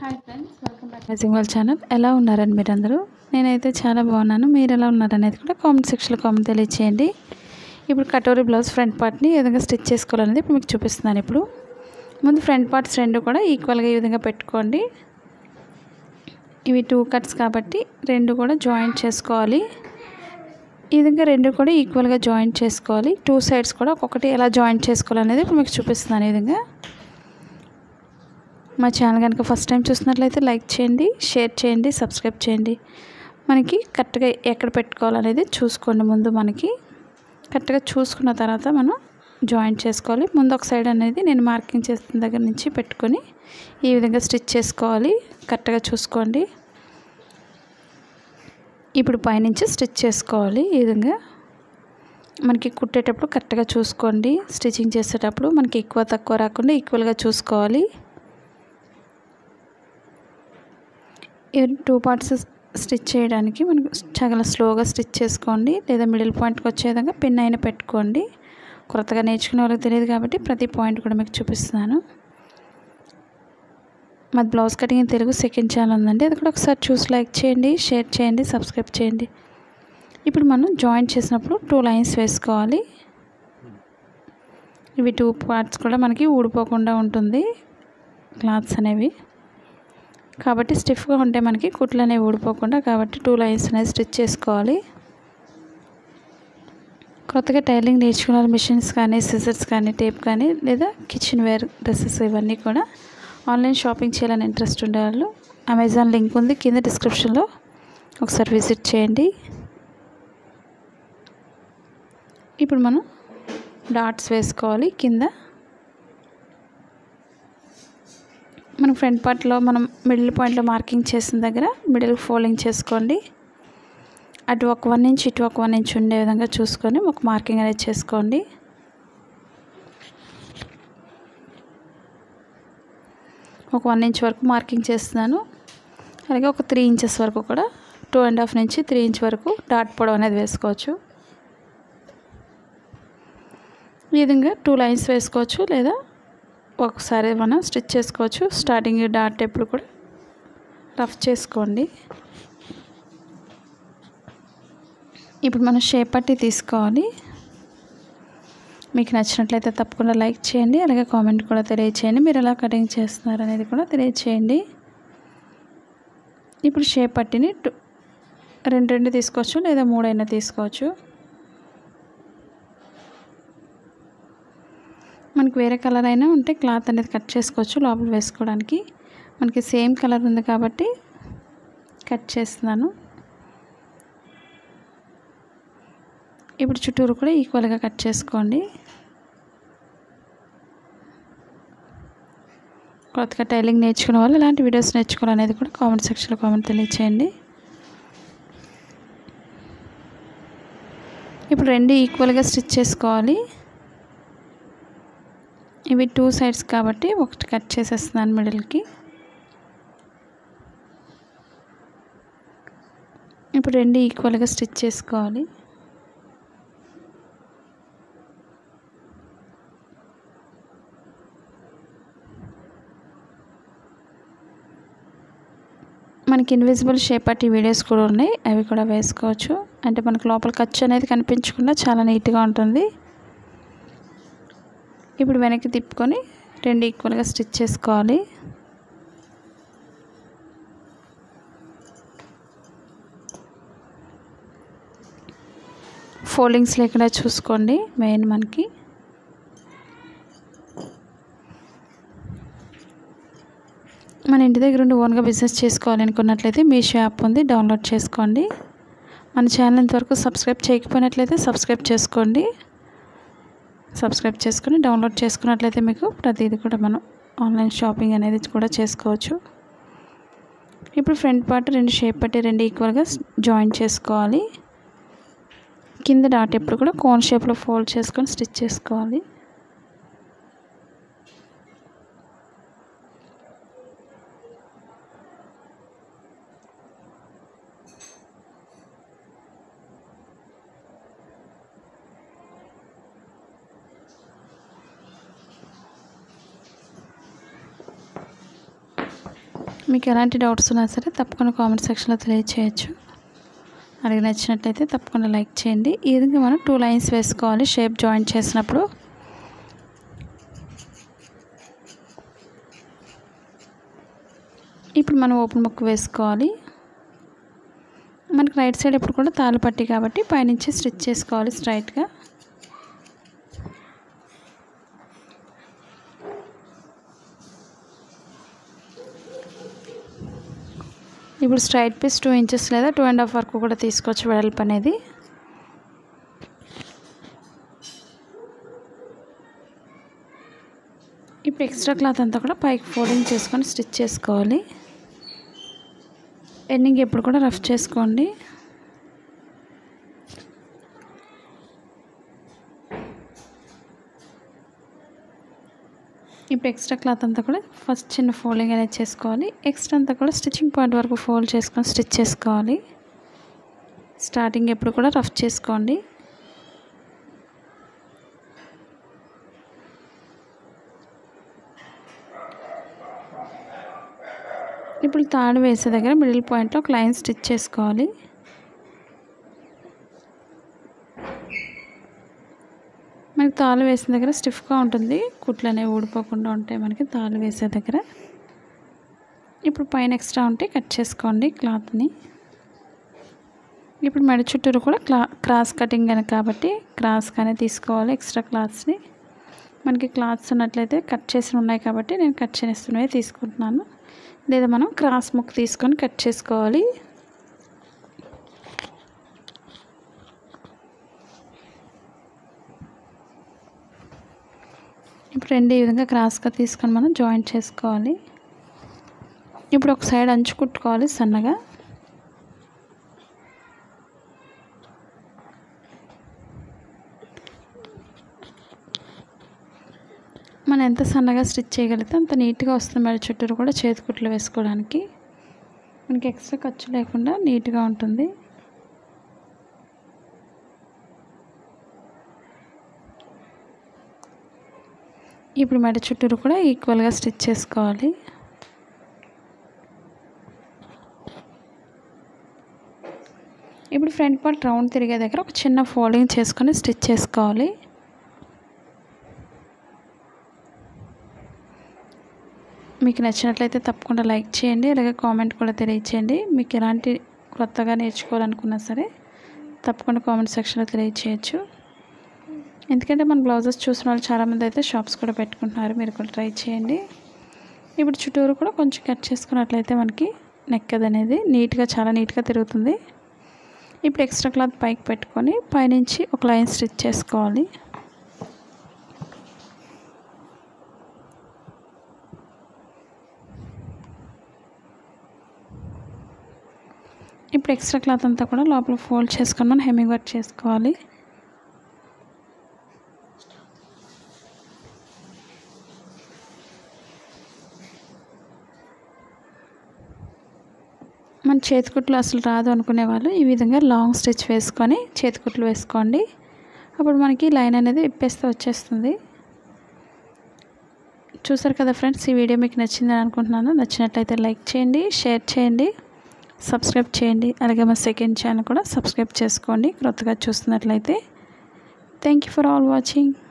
hi friends welcome back మ్యాజింగ్ వాళ్ళ channel ఎలా ఉన్నారండి మీరందరూ నేనైతే చాలా బాగున్నాను మీరు ఎలా ఉన్నారనేది కూడా కామెంట్ సెక్షన్లో కామెంట్ తెలియచేయండి ఇప్పుడు కటోరీ బ్లౌజ్ ఫ్రంట్ పార్ట్ని ఏ విధంగా స్టిచ్ చేసుకోవాలనేది ఇప్పుడు మీకు చూపిస్తున్నాను ఇప్పుడు ముందు ఫ్రంట్ పార్ట్స్ రెండు కూడా ఈక్వల్గా ఈ విధంగా పెట్టుకోండి ఇవి టూ కట్స్ కాబట్టి రెండు కూడా జాయింట్ చేసుకోవాలి ఈ విధంగా రెండు కూడా ఈక్వల్గా జాయింట్ చేసుకోవాలి టూ సైడ్స్ కూడా ఒక్కొక్కటి ఎలా జాయింట్ చేసుకోవాలనేది ఇప్పుడు మీకు చూపిస్తున్నాను ఈ విధంగా మా ఛానల్ కనుక ఫస్ట్ టైం చూసినట్లయితే లైక్ చేయండి షేర్ చేయండి సబ్స్క్రైబ్ చేయండి మనకి కరెక్ట్గా ఎక్కడ పెట్టుకోవాలనేది చూసుకోండి ముందు మనకి కరెక్ట్గా చూసుకున్న తర్వాత మనం జాయింట్ చేసుకోవాలి ముందు ఒక సైడ్ అనేది నేను మార్కింగ్ చేసిన దగ్గర నుంచి పెట్టుకొని ఈ విధంగా స్టిచ్ చేసుకోవాలి కరెక్ట్గా చూసుకోండి ఇప్పుడు పైనుంచి స్టిచ్ చేసుకోవాలి ఈ విధంగా మనకి కుట్టేటప్పుడు కరెక్ట్గా చూసుకోండి స్టిచ్చింగ్ చేసేటప్పుడు మనకి ఎక్కువ తక్కువ రాకుండా ఈక్వల్గా చూసుకోవాలి ఈ టూ పార్ట్స్ స్టిచ్ చేయడానికి మనకు చాలా స్లోగా స్టిచ్ చేసుకోండి లేదా మిడిల్ పాయింట్కి వచ్చే విధంగా పిన్ అయినా పెట్టుకోండి కొత్తగా నేర్చుకునే వాళ్ళకి తెలియదు కాబట్టి ప్రతి పాయింట్ కూడా మీకు చూపిస్తున్నాను మాది blouse cutting Telugu second channel ఉందండి అది కూడా ఒకసారి చూసి లైక్ చేయండి షేర్ చేయండి సబ్స్క్రైబ్ చేయండి ఇప్పుడు మనం జాయింట్ చేసినప్పుడు టూ లైన్స్ వేసుకోవాలి ఇవి టూ పార్ట్స్ కూడా మనకి ఊడిపోకుండా ఉంటుంది క్లాత్స్ అనేవి కాబట్టి స్టిఫ్గా ఉంటే మనకి కుట్లు అనేవి ఊడిపోకుండా కాబట్టి టూ లైన్స్ అనేది స్టిచ్ చేసుకోవాలి కొత్తగా టైలింగ్ నేర్చుకున్న మిషన్స్ కానీ సిజర్స్ కానీ టేప్ కానీ లేదా కిచెన్ వేర్ డ్రెస్సెస్ ఇవన్నీ కూడా ఆన్లైన్ షాపింగ్ చేయాలని ఇంట్రెస్ట్ ఉండేవాళ్ళు అమెజాన్ లింక్ ఉంది కింద డిస్క్రిప్షన్లో ఒకసారి విజిట్ చేయండి ఇప్పుడు మనం డాట్స్ వేసుకోవాలి కింద మనం ఫ్రంట్ పార్ట్లో మనం మిడిల్ పాయింట్లో మార్కింగ్ చేసిన దగ్గర మిడిల్ ఫోల్డింగ్ చేసుకోండి అటు ఒక వన్ ఇంచ్ ఇటు ఒక వన్ ఇంచ్ ఉండే విధంగా చూసుకొని ఒక మార్కింగ్ అనేది చేసుకోండి ఒక వన్ ఇంచ్ వరకు మార్కింగ్ చేస్తున్నాను అలాగే ఒక త్రీ ఇంచెస్ వరకు కూడా టూ అండ్ హాఫ్ నుంచి త్రీ ఇంచ్ వరకు డాట్ పొడవు అనేది వేసుకోవచ్చు ఈ విధంగా టూ లైన్స్ వేసుకోవచ్చు లేదా ఒకసారి మనం స్టిచ్ చేసుకోవచ్చు స్టార్టింగ్ డాట్ ఎప్పుడు కూడా రఫ్ చేసుకోండి ఇప్పుడు మనం షేప్ పట్టి తీసుకోవాలి మీకు నచ్చినట్లయితే తప్పకుండా లైక్ చేయండి అలాగే కామెంట్ కూడా తెలియచేయండి మీరు ఎలా కటింగ్ చేస్తున్నారు అనేది కూడా తెలియచేయండి ఇప్పుడు షేప్ పట్టిని రెండు రెండు తీసుకోవచ్చు లేదా మూడైనా తీసుకోవచ్చు మనకి వేరే కలర్ అయినా ఉంటే క్లాత్ అనేది కట్ చేసుకోవచ్చు లోపల వేసుకోవడానికి మనకి సేమ్ కలర్ ఉంది కాబట్టి కట్ చేస్తున్నాను ఇప్పుడు చుట్టూరు కూడా ఈక్వల్గా కట్ చేసుకోండి కొత్తగా టైలింగ్ నేర్చుకునే వాళ్ళు ఇలాంటి వీడియోస్ నేర్చుకోవాలనేది కూడా కామెంట్ సెక్షన్లో కామెంట్ తెలియచేయండి ఇప్పుడు రెండు ఈక్వల్గా స్టిచ్ చేసుకోవాలి ఇవి టూ సైడ్స్ కాబట్టి ఒకటి కట్ చేసేస్తున్నాను మిడిల్కి ఇప్పుడు రెండు ఈక్వల్గా స్టిచ్ చేసుకోవాలి మనకి ఇన్విజిబుల్ షేప్ పట్టి వీడియోస్ కూడా ఉన్నాయి అవి కూడా వేసుకోవచ్చు అంటే మనకు లోపల ఖర్చు అనేది కనిపించకుండా చాలా నీట్గా ఉంటుంది ఇప్పుడు వెనక్కి తిప్పుకొని రెండు ఈక్వల్గా స్టిచ్ చేసుకోవాలి ఫోల్డింగ్స్ లేకుండా చూసుకోండి మెయిన్ మనకి మన ఇంటి దగ్గర ఉండి ఓన్గా బిజినెస్ చేసుకోవాలనుకున్నట్లయితే మీ షాప్ ఉంది డౌన్లోడ్ చేసుకోండి మన ఛానల్ ఇంతవరకు సబ్స్క్రైబ్ చేయకపోయినట్లయితే సబ్స్క్రైబ్ చేసుకోండి సబ్స్క్రైబ్ చేసుకుని డౌన్లోడ్ చేసుకున్నట్లయితే మీకు ప్రతిదీ కూడా మనం ఆన్లైన్ షాపింగ్ అనేది కూడా చేసుకోవచ్చు ఇప్పుడు ఫ్రంట్ పార్ట్ రెండు షేప్ పట్టి రెండు ఈక్వల్గా జాయిన్ చేసుకోవాలి కింద డాట్ ఎప్పుడు కూడా కోన్ షేప్లో ఫోల్డ్ చేసుకొని స్టిచ్ చేసుకోవాలి మీకు ఎలాంటి డౌట్స్ ఉన్నా సరే తప్పకుండా కామెంట్ సెక్షన్లో తెలియచేయచ్చు అలాగే నచ్చినట్లయితే తప్పకుండా లైక్ చేయండి ఈ విధంగా మనం టూ లైన్స్ వేసుకోవాలి షేప్ జాయిన్ చేసినప్పుడు ఇప్పుడు మనం ఓపెన్ ముక్క వేసుకోవాలి మనకి రైట్ సైడ్ ఎప్పుడు కూడా తాళ్ళు పట్టి కాబట్టి పైనుంచి స్టిచ్ చేసుకోవాలి స్ట్రైట్గా ఇప్పుడు స్ట్రైట్ పీస్ టూ ఇంచెస్ లేదా టూ అండ్ హాఫ్ వరకు కూడా తీసుకోవచ్చు వెడల్పు అనేది ఇప్పుడు ఎక్స్ట్రా క్లాత్ అంతా కూడా పైకి ఫోల్డింగ్ చేసుకొని స్టిచ్ చేసుకోవాలి ఎండింగ్ ఎప్పుడు కూడా రఫ్ చేసుకోండి ఇప్పుడు ఎక్స్ట్రా క్లాత్ అంతా కూడా ఫస్ట్ చిన్న ఫోల్డింగ్ అనేది చేసుకోవాలి ఎక్స్ట్రా అంతా కూడా స్టిచ్చింగ్ పాయింట్ వరకు ఫోల్డ్ చేసుకొని స్టిచ్ చేసుకోవాలి స్టార్టింగ్ ఎప్పుడు కూడా రఫ్ చేసుకోండి ఇప్పుడు తాడు వేసే దగ్గర మిడిల్ పాయింట్లో ఒక లైన్ స్టిచ్ చేసుకోవాలి మనకి తాళ్ళు వేసిన దగ్గర స్టిఫ్గా ఉంటుంది కుట్లు అనేవి ఊడిపోకుండా ఉంటాయి మనకి తాళ్ళు వేసే దగ్గర ఇప్పుడు పైన ఎక్స్ట్రా ఉంటే కట్ చేసుకోండి క్లాత్ని ఇప్పుడు మెడ చుట్టూరు కూడా క్లా క్రాస్ కటింగ్ అని కాబట్టి క్రాస్గానే తీసుకోవాలి ఎక్స్ట్రా క్లాత్స్ని మనకి క్లాత్స్ ఉన్నట్లయితే కట్ చేసి ఉన్నాయి కాబట్టి నేను కట్ చేస్తున్నవి తీసుకుంటున్నాను లేదా మనం క్రాస్ ముక్ తీసుకొని కట్ చేసుకోవాలి ఇప్పుడు రెండు ఈ విధంగా క్రాస్గా తీసుకొని మనం జాయింట్ చేసుకోవాలి ఇప్పుడు ఒక సైడ్ అంచు కుట్టుకోవాలి సన్నగా మనం ఎంత సన్నగా స్టిచ్ చేయగలిగితే అంత నీట్గా వస్తుంది మరి చుట్టూరు కూడా చేతికుట్లు వేసుకోవడానికి మనకి ఎక్స్ట్రా ఖర్చు లేకుండా నీట్గా ఉంటుంది ఇప్పుడు మెడ చుట్టూరు కూడా ఈక్వల్గా స్టిచ్ చేసుకోవాలి ఇప్పుడు ఫ్రంట్ పార్ట్ రౌండ్ తిరిగే దగ్గర ఒక చిన్న ఫోల్డింగ్ చేసుకొని స్టిచ్ చేసుకోవాలి మీకు నచ్చినట్లయితే తప్పకుండా లైక్ చేయండి అలాగే కామెంట్ కూడా తెలియచేయండి మీకు ఎలాంటి కొత్తగా నేర్చుకోవాలనుకున్నా సరే తప్పకుండా కామెంట్ సెక్షన్లో తెలియచేయచ్చు ఎందుకంటే మన బ్లౌజెస్ చూసిన వాళ్ళు చాలామంది అయితే షాప్స్ కూడా పెట్టుకుంటున్నారు మీరు కూడా ట్రై చేయండి ఇప్పుడు చుట్టూరు కూడా కొంచెం కట్ చేసుకున్నట్లయితే మనకి నెక్ అనేది నీట్గా చాలా నీట్గా తిరుగుతుంది ఇప్పుడు ఎక్స్ట్రా క్లాత్ పైకి పెట్టుకొని పైనుంచి ఒక లైన్ స్టిచ్ చేసుకోవాలి ఇప్పుడు ఎక్స్ట్రా క్లాత్ అంతా కూడా లోపల ఫోల్డ్ చేసుకొని మనం హెమ్మింగ్ వర్క్ చేసుకోవాలి మన చేతికుట్లు అసలు రాదు అనుకునే వాళ్ళు ఈ విధంగా లాంగ్ స్టిచ్ వేసుకొని చేతికుట్లు వేసుకోండి అప్పుడు మనకి లైన్ అనేది ఇప్పేస్తే వచ్చేస్తుంది చూసారు కదా ఫ్రెండ్స్ ఈ వీడియో మీకు నచ్చిందని అనుకుంటున్నాను నచ్చినట్లయితే లైక్ చేయండి షేర్ చేయండి సబ్స్క్రైబ్ చేయండి అలాగే మా సెకండ్ ఛానల్ కూడా సబ్స్క్రైబ్ చేసుకోండి క్రొత్తగా చూస్తున్నట్లయితే thank you for all watching